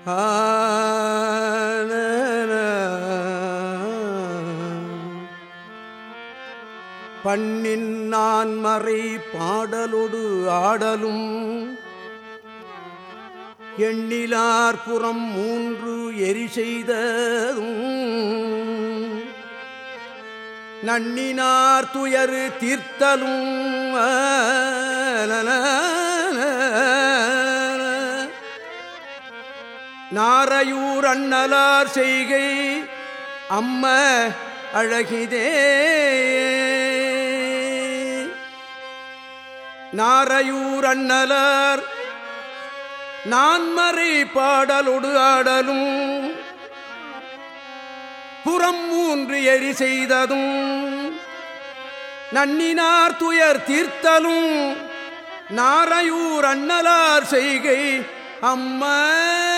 பண்ணின் நான் மறை பாடலொடு ஆடலும் எண்ணிலார் புறம் மூன்று எரி செய்ததும் நன்னினார் துயரு தீர்த்தலும் நாரையூர் அண்ணலார் செய்கை அம்ம அழகிதே நாரையூர் அண்ணலார் நான்மறை பாடலொடு ஆடலும் புறம் மூன்று எரி செய்ததும் நன்னினார் துயர் தீர்த்தலும் நாரையூர் அண்ணலார் செய்கை அம்மா